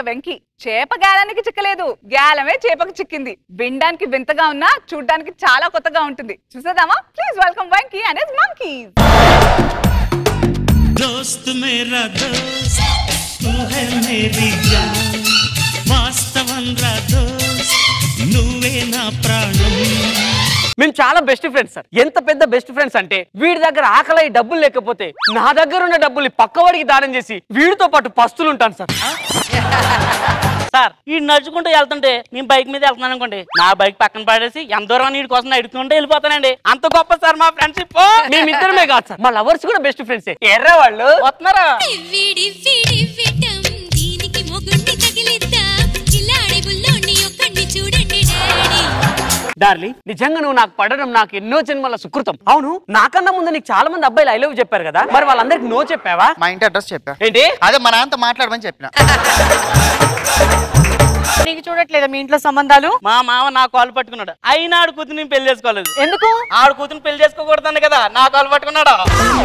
వెంకి చేప గాలానికి చిక్కలేదు గాలమే చేపకు చిక్కింది వినడానికి వింతగా ఉన్నా చూడ్డానికి చాలా కొత్తగా ఉంటుంది చూసేద్దామా please welcome Venky and is monkeys दोस्त मेरा दोस्त तू है मेरी जान వాస్తవం రా దోస్త్ నువ్వే నా ప్రాణం మేము చాలా బెస్ట్ ఫ్రెండ్స్ సార్ ఎంత పెద్ద బెస్ట్ ఫ్రెండ్స్ అంటే వీడి దగ్గర ఆకలి డబ్బులు లేకపోతే నా దగ్గర ఉన్న డబ్బులు పక్కవాడికి దానం చేసి వీడితో పాటు పస్తులు ఉంటాను సార్ సార్ ఈ నడుచుకుంటూ వెళ్తుంటే నేను బైక్ మీద వెళ్తున్నాను అనుకోండి నా బైక్ పక్కన పడేసి ఎంత దూరం నీటి కోసం నడుచుకుంటూ వెళ్ళిపోతానండి అంత గొప్ప సార్ మా ఫ్రెండ్షిప్ మేమిద్దరమే కాదు సార్ మా లవర్స్ కూడా బెస్ట్ ఫ్రెండ్సే ఎర్ర వాళ్ళు వస్తున్నారా విడివిడివిటం దీనికి మొగుణ్ణి తగిలిద్దాం కిలాడి బుల్లోని ఒక్కడిని చూడండి డాడీ డార్లీ నిజంగా నువ్వు నాకు పడడం నాకు ఎన్నో జన్మల సుకృతం అవును నాకన్నా ముందు నీకు చాలా మంది అబ్బాయిలు ఐ లవ్ చెప్పారు కదా మరి వాళ్ళందరికి నో చెప్పావా మా ఇంటి అడ్రస్ చెప్పా ఏంటి అదే మా నాన్నతో మాట్లాడమని చెప్పిన నీకు చూడట్లేదా మీ ఇంట్లో సంబంధాలు మా మామ నా కాలు పట్టుకున్నాడు అయినా ఆడు కూతురు పెళ్లి చేసుకోలేదు ఎందుకు ఆడు కూతురు పెళ్లి చేసుకోకూడదు కదా నా కాలు పట్టుకున్నాడు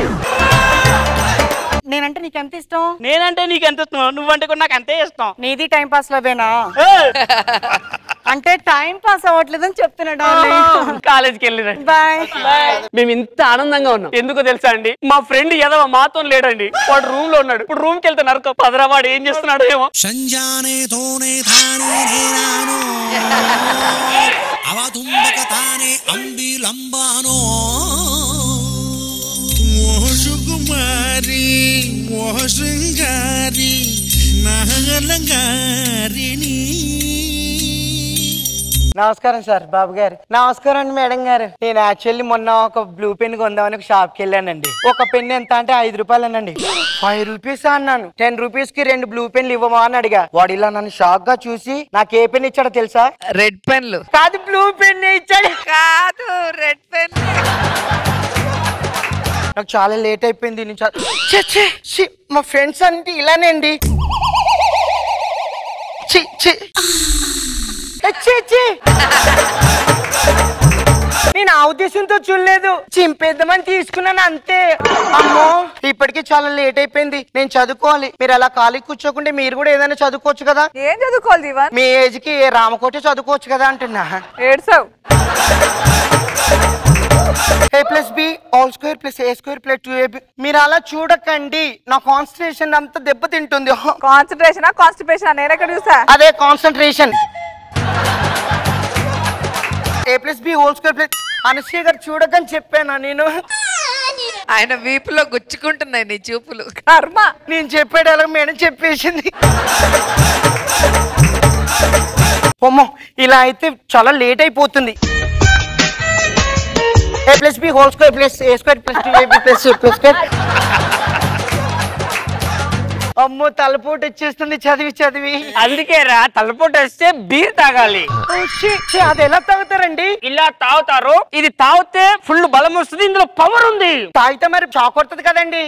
నేనంటే నీకు ఎంత ఇష్టం నేనంటే నీకు ఎంత ఇష్టం నువ్వంటే కూడా నాకు అంతే ఇష్టం నీది టైం పాస్ లోవేనా ఏయ్! అంటే టైం పాస్ అవ్వట్లేదని చెప్తున్నాడు కాలేజీకి వెళ్ళిరండి బాయ్ మేము ఇంత ఆనందంగా ఉన్నాం ఎందుకో తెలుసా అండి మా ఫ్రెండ్ ఎదవ మాతో లేడండి వాడు రూమ్ లో ఉన్నాడు ఇప్పుడు రూమ్ కి వెళ్తే నరక పదరా వాడు ఏం చేస్తున్నాడు ఏమో సంజానే తోనే తానే నేనాను అవతుంబక తానే అంబిలంబానో ఓ సుకుమారి ఓ శృంగారి నహలంగారిని నమస్కారం సార్ బాబు గారు నమస్కారం అండి మేడం గారు నేను యాక్చువల్లీ మొన్న ఒక బ్లూ పెన్ కొందామని ఒక షాప్ కి వెళ్ళానండి ఒక పెన్ ఎంత అంటే ఐదు రూపాయలేనండి ఫైవ్ రూపీస్ అన్నాను టెన్ రూపీస్ కి రెండు బ్లూ పెన్లు ఇవ్వమా అని అడిగా వాడు ఇలా నన్ను షాక్ గా చూసి నాకు ఏ పెన్ ఇచ్చాడో తెలుసా రెడ్ పెన్లు కాదు బ్లూ పెన్ ఇచ్చాడు కాదు రెడ్ పెన్ నాకు చాలా లేట్ అయిపోయింది నేను చా- ఛే, ఛే, ఛీ, మా ఫ్రెండ్స్ అంటే ఇలానే అండి ఛీ, ఛీ. ఏ, ఛీ, ఛీ. నేను ఆ ఉద్దేశంతో చూడలేదు చింపేద్దామని తీసుకున్నాను అంతే అమ్మో ఇప్పటికి చాలా లేట్ అయిపోయింది నేను చదువుకోవాలి మీరు అలా ఖాళీ కూర్చోకుంటే మీరు కూడా ఏదైనా చదువుకోవచ్చు కదా ఏం చదువుకోవాలి దీవన్ మీ ఏజ్ కి రామకోటి చదువుకోవచ్చు కదా అంటున్నా ఏడ్సావు A plus B all square plus A square plus two AB మీరు అలా చూడకండి నా కాన్సన్ట్రేషన్ అంతా దెబ్బతింటుంది కాన్సన్ట్రేషన్ కాన్స్టిపేషన్ నేను ఎక్కడ చూసా అదే concentration A plus B whole square plus Anasuya garu చూడకని చెప్పానా నేను ఆయన వీపులో గుచ్చుకుంటున్నాయి నీ చూపులు కర్మ నేను చెప్పాడు అలా మేడం చెప్పేసింది అమ్మో ఇలా అయితే చాలా లేట్ అయిపోతుంది A plus B whole square plus A square plus two AB plus plus square అమ్మో తలపోటు వచ్చేస్తుంది చదివి చదివి అందుకే రా తలపోటు వస్తే బీర్ తాగాలి ఓ, ఛీ, ఛీ, అది ఎలా తాగుతారండి ఇలా తాగుతారు ఇది తాగితే ఫుల్ బలం వస్తుంది ఇందులో పవర్ ఉంది తాగితే మరి షాక్ కొడుతుంది కదండి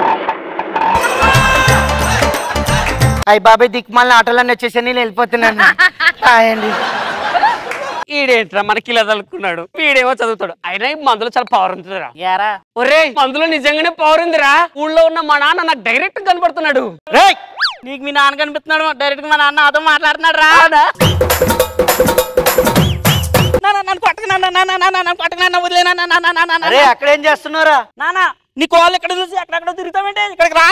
అయ్యి బాబాయ్ దిక్మాల ఆటోలన్నీ వచ్చేసి నేను వెళ్ళిపోతున్నాను హాయ్ అండి ఈడేంట్రా మనకి ఇలా తలుకున్నాడు వీడేమో చదువుతాడు అయినా ఈ మందులో చాలా పవర్ ఉంటుందిరా యారా ఒరే మందులో నిజంగానే పవర్ ఉందిరా ఊళ్ళో ఉన్న మా నాన్న నాకు డైరెక్ట్ కనబడుతున్నాడు రేయ్ నీకు మీ నాన్న కనిపిస్తున్నాడు డైరెక్ట్ గా మా నాన్న నాతో మాట్లాడుతున్నాడు రా నాన్న, నన్ను పట్టుకు నాన్న, నాన్న, నాన్న, నన్ను పట్టుకు నాన్న, వదిలే నాన్న, నాన్న, నాన్న, నాన్న, అరే అక్కడ ఏం చేస్తున్నారా నాన్న నీ కాళ్ళు ఎక్కడ చూసి అక్కడక్కడ తిరుగుతామంటే ఇక్కడికి రా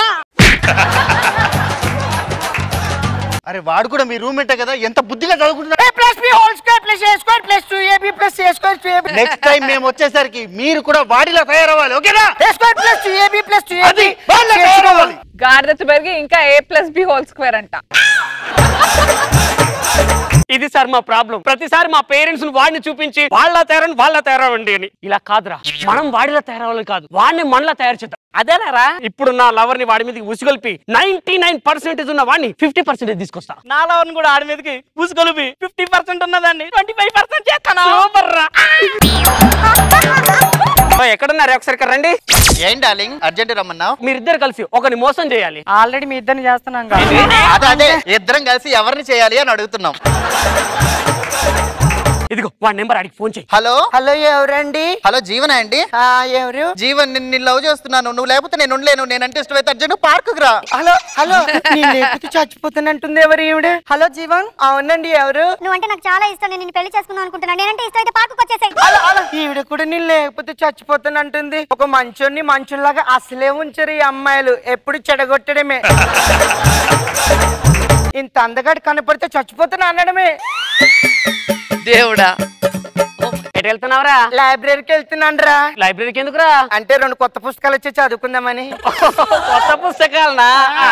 అరే వాడు కూడా మీ రూమ్మేటే కదా ఎంత బుద్ధిగా చదువుకుంటున్నాడు plus B whole square plus A square plus two AB plus A square two AB next time మేము వచ్చేసరికి మీరు కూడా వాడిలా తయారవ్వాలి ఓకేనా A square plus two AB plus two అది ఏబి వాళ్ళ తయారవ్వాలి గాడిద పెరిగి ఇంకా A plus B whole square అంట ఇది సార్ మా ప్రాబ్లం ప్రతిసారి మా పేరెంట్స్ వాడిని చూపించి వాళ్ళ తయారని వాళ్ళ తయారవండి అని ఇలా కాదురా మనం వాడిలా తయారవ్వాలి కాదు వాడిని మనలా తయారు చేద్దాం అదేనారా ఇప్పుడు నా లవర్ ని వాడి మీదకి ఉసిగొల్పి నైన్టీ నైన్ పర్సెంటేజ్ ఉన్న వాడిని ఫిఫ్టీ పర్సెంటేజ్ తీసుకొస్తా నా లవర్ కూడా ఆడి మీదకి పూసుకొలిపి ఫిఫ్టీ పర్సెంట్ ఉన్నదాన్ని ట్వంటీ ఫైవ్ పర్సెంట్ చేస్తాను సూపర్ రా ఓ, ఎక్కడున్నారు ఒకసారి ఇక్కడ రండి ఏం డార్లింగ్ అర్జెంట్ రమ్మన్నావు మీరిద్దరు కలిసి ఒకరిని మోసం చేయాలి ఆల్రెడీ మీ ఇద్దరిని చేస్తున్నాం కదా అదే అదే ఇద్దరం కలిసి ఎవరిని చేయాలి అని అడుగుతున్నాం ఇదిగో వాడి నెంబర్ అడిగి ఫోన్ చేయి హలో హలో ఎవరండి హలో జీవన అండి ఆ, ఎవరు జీవన్ నిన్ను నిన్ను లవ్ చేస్తున్నాను నువ్వు లేకపోతే నేను ఉండలేను నేనంటే ఇష్టమైతే అర్జెంట్ పార్కుకి రా హలో హలో నేను లేకపోతే చచ్చిపోతానంటుంది ఎవరు ఈవిడ హలో జీవన్ అవునండి ఎవరు నువ్వంటే నాకు చాలా ఇష్టం నేను నిన్ను పెళ్లి చేసుకుందాం అనుకుంటున్నాను నేనంటే ఇష్టం అయితే పార్కుకి వచ్చేసాయి హలో హలో ఈవిడ కూడా నేను లేకపోతే చచ్చిపోతానంటుంది ఒక మంచోన్ని మంచులాగా అసలే ఉంచరు ఈ అమ్మాయిలు ఎప్పుడు చెడగొట్టడమే ఇంత అందగాడు కనపడితే చచ్చిపోతున్నా అనడమే దేవుడా ఎటు వెళ్తున్నావురా లైబ్రరీకి వెళ్తున్నాను రా లైబ్రరీకి ఎందుకురా అంటే రెండు కొత్త పుస్తకాలు వచ్చి చదువుకుందామని కొత్త పుస్తకాలనా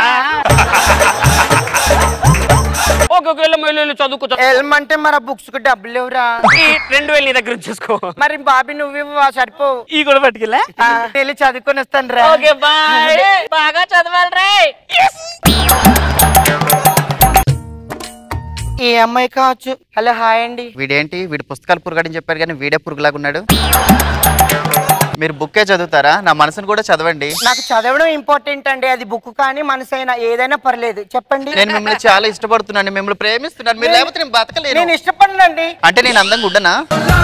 ఓకే ఓకే వెళ్ళు, వెళ్ళు, వెళ్ళు, చదువుకో చదువుకో. వెళ్ళమంటే మరి బుక్స్ కు డబ్బులు లేవురా ఈ రెండు వేలు నీ దగ్గర చూసుకో మరి బాబీ నువ్వు సరిపో ఈ కూడా పట్టుకెళ్ళా ఆ, వెళ్ళి చదువుకొని వస్తాను రా ఓకే బాయ్ బాగా చదవాలి రే ఈ అమ్మాయి కావచ్చు హలో హాయ్ అండి వీడేంటి వీడు పుస్తకాలు పురుగాడని చెప్పారు కానీ వీడే పురుగులాగా ఉన్నాడు మీరు బుక్కే చదువుతారా నా మనసును కూడా చదవండి నాకు చదవడం ఇంపార్టెంట్ అండి అది బుక్ కానీ మనసైనా ఏదైనా పర్లేదు చెప్పండి నేను మిమ్మల్ని చాలా ఇష్టపడుతున్నాను మిమ్మల్ని ప్రేమిస్తున్నాను మీరు లేకపోతే నేను బతకలేను నేను ఇష్టపడనండి అంటే నేను అందంగా ఉండనా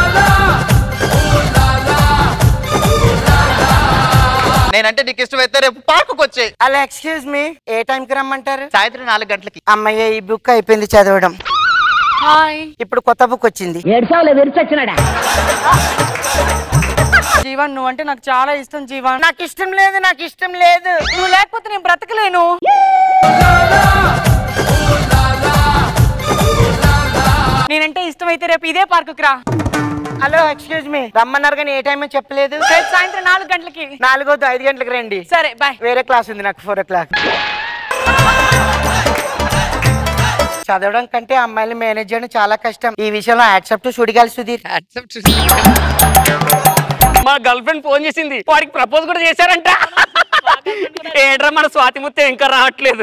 నేనంటే నీకు ఇష్టమైతే రేపు పార్కుకి వచ్చాయి అలా ఎక్స్క్యూజ్ మీ ఏ టైం కి రమ్మంటారు సాయంత్రం నాలుగు గంటలకి అమ్మయ్య ఈ బుక్ అయిపోయింది చదవడం ఇప్పుడు కొత్త బుక్ వచ్చింది జీవన్ నువ్వు అంటే నాకు చాలా ఇష్టం జీవన్ నాకు ఇష్టం లేదు నాకు ఇష్టం లేదు నువ్వు లేకపోతే నేను బ్రతకలేను నేనంటే ఇష్టమైతే రేపు ఇదే పార్కుకి రా హలో ఎక్స్క్యూజ్ మీ రమ్మన్నారు కానీ ఏ టైం చెప్పలేదు రేపు సాయంత్రం నాలుగు గంటలకి నాలుగోది ఐదు గంటలకు రండి సరే బాయ్ వేరే క్లాస్ ఉంది నాకు ఫోర్ ఓ క్లాక్ చదవడం కంటే అమ్మాయిని మేనేజ్ చేయడం చాలా కష్టం ఈ విషయంలో యాక్సెప్ట్ సుడిగాలి సుధీర్ యాక్సెప్ట్ మా గర్ల్ ఫ్రెండ్ ఫోన్ చేసింది వాడికి ప్రపోజ్ కూడా చేశారంట ఏడ్రా మన స్వాతి ముత్యం ఇంకా రావట్లేదు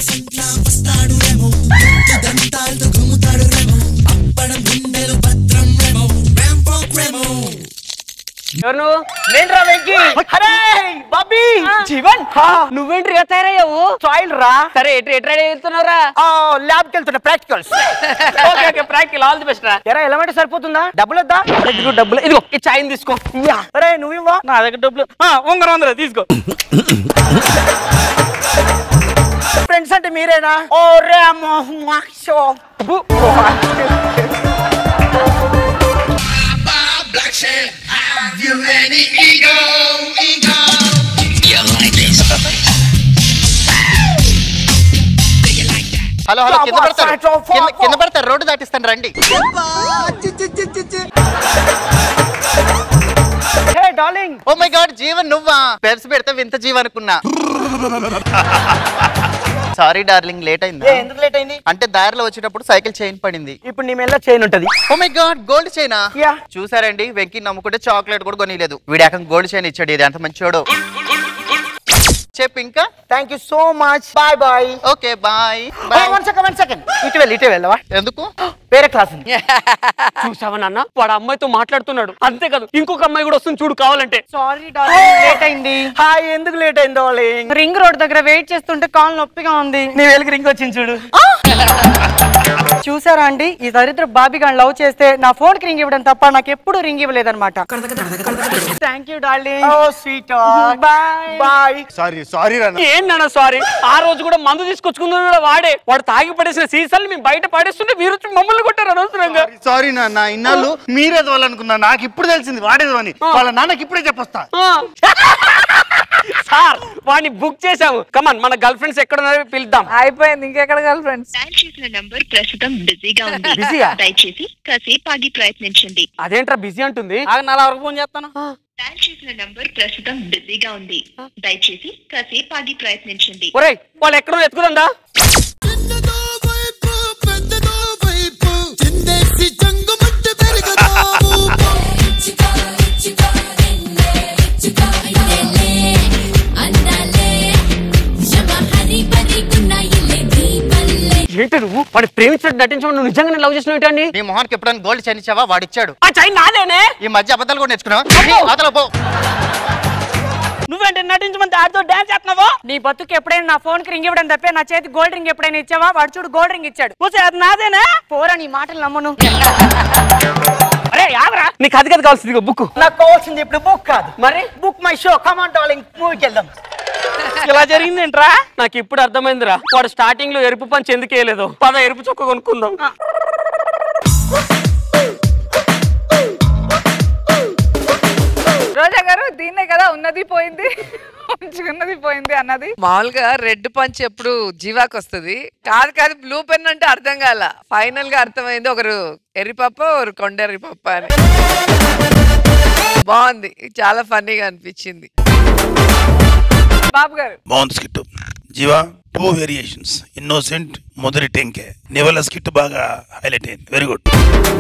ఎవరు నువ్వు నేను రా వెంకీ అరే బాబీ జీవన్ నువ్వేంటి రా తయారయ్యావు సాయిల్ రా సరే ఎటు ఎటు రెడీ అవుతున్నావురా ల్యాబ్కి వెళ్తున్నా practicals okay okay practical all the best రా ఎరా ఎలమంటే సరిపోతుందా డబ్బులు వద్దా ఇదిగో డబ్బులు ఇదిగో ఈ చాయ్ తీసుకో అరే నువ్వు ఇవ్వా నా దగ్గర డబ్బులు ఆ, ఉంగరం ఉందిరా తీసుకో ఫ్రెండ్స్ అంటే మీరేనా oh Remo show hello hello కింద పడతారు కింద- కింద పడతారు రోడ్డు దాటిస్తాను రండి hey darling oh my god Jeevan నువ్వా పెప్స్ పెడితే వింత జీవ అనుకున్నా సారీ డార్లింగ్ లేట్ ఏ, అయిందా ఎందుకు లేట్ అయింది అంటే దారిలో వచ్చేటప్పుడు సైకిల్ చైన్ పడింది ఇప్పుడు నీ మెల్ల చైన్ ఉంటది ఓ మై గాడ్ గోల్డ్ చైనా యా చూసారండి వెంకీ నమ్ముకుంటే చాక్లెట్ కూడా కొనిలేదు వీడు ఏకం గోల్డ్ చైన్ ఇచ్చాడు ఇది ఎంత మంచోడు చెప్పు ఇంకా thank you so much bye bye okay bye bye one second one second ఇటు వెళ్ళి ఇటు వెళ్ళవా ఎందుకు వేరే క్లాస్ ఉంది చూసావా నాన్న వాడు అమ్మాయితో మాట్లాడుతున్నాడు అంతేకాదు ఇంకొక అమ్మాయి కూడా వస్తుంది చూడు కావాలంటే సారీ డార్లింగ్ లేట్ అయింది హాయ్ ఎందుకు లేట్ అయింది డార్లింగ్ రింగ్ రోడ్ దగ్గర వెయిట్ చేస్తుంటే కాల్ నొప్పిగా ఉంది నీ వేలికి రింగ్ వచ్చింది చూడు చూసారా అండి ఈ దరిద్ర బాబీ గాని లవ్ చేస్తే నా ఫోన్ కి రింగ్ ఇవ్వడం తప్ప నాకు ఎప్పుడు రింగ్ ఇవ్వలేదన్నమాట thank you darling oh sweet bye bye sorry sorry ఏంటన్నా సారీ ఆ రోజు కూడా మందు తీసుకొచ్చుకుంది కూడా వాడే వాడు తాగి పడేసిన సీసాలు మేము బయట పడేస్తుంటే మీరు వచ్చి మమ్మల్ని కొట్టారు అనవసరంగా సారీ నాన్న ఇన్నాళ్ళు మీరేదో అనుకున్నా నాకు ఇప్పుడు తెలిసింది వాడేదో అని వాళ్ళ నాన్నకి ఇప్పుడే చెప్పొస్తా ఆ. సార్ వాడిని బుక్ చేసాము కమాన్ మన గర్ల్ ఫ్రెండ్స్ ఎక్కడ ఉన్నారో పిలుద్దాం అయిపోయింది ఇంకెక్కడ గర్ల్ ఫ్రెండ్స్ డయల్ చేసిన నంబర్ ప్రస్తుతం బిజీగా ఉంది బిజీయా? దయచేసి కాసేపు ఆగి ప్రయత్నించండి అదేంట్రా బిజీ అంటుంది ఆగు, నాలుగు వరకు ఫోన్ చేస్తాను డయల్ చేసిన నంబర్ ప్రస్తుతం బిజీగా ఉంది దయచేసి కాసేపు ఆగి ప్రయత్నించండి ఒరేయ్ వాళ్ళు ఎక్కడో ఎత్తుకుదందా చిన్నదో వైపు పెద్దదో వైపు చిందేసి జంగుమంటే పెరగదా ఊపు. ఏంటి నువ్వు వాడు ప్రేమించినట్టు నటించమని నువ్వు నిజంగానే లవ్ చేసిన ఏంటండి నీ మొహానికి ఎప్పుడైనా గోల్డ్ చైన్ ఇచ్చావా వాడిచ్చాడు ఆ చైన్ నాదేనే ఈ మధ్య అబద్ధాలు కూడా నేర్చుకున్నావా అతల పో నువ్వేంటి నటించమని దాడితో డాన్స్ చేస్తున్నావు నీ బతుకు ఎప్పుడైనా నా ఫోన్ కి రింగ్ ఇవ్వడం తప్పే నా చేతి గోల్డ్ రింగ్ ఎప్పుడైనా ఇచ్చావా వాడు చూడు గోల్డ్ రింగ్ ఇచ్చాడు ఓసే అది నాదేనా పోరా నీ మాటలు నమ్మను అరే ఆగరా నీకు అది కదా కావాల్సింది బుక్ నాకు కావాల్సింది ఇప్పుడు బుక్ కాదు మరి book my show come on darling మూవీకి వెళ్దాం ఇలా జరిగిందేంట్రా నాకు ఇప్పుడు అర్థమైందిరా వాడు స్టార్టింగ్ లో ఎరుపు పంచి ఎందుకు వేయలేదు పద ఎరుపు చొక్క కొనుక్కుందాం రోజా గారు దీన్నే కదా ఉన్నది పోయింది ఉన్నది పోయింది అన్నది మామూలుగా రెడ్ పంచ్ ఎప్పుడు జీవాకి వస్తుంది కాదు కాదు బ్లూ పెన్ అంటే అర్థం కాల ఫైనల్ గా అర్థమైంది ఒకరు ఎర్రిపప్ప ఒకరు కొండెర్రి పప్ప అని బాగుంది చాలా ఫన్నీగా అనిపించింది బాబు గారు బాగుంది skit Jeeva two variations innocent మొదటి టెంకే నివల స్కిట్ బాగా హైలైట్ అయింది వెరీ గుడ్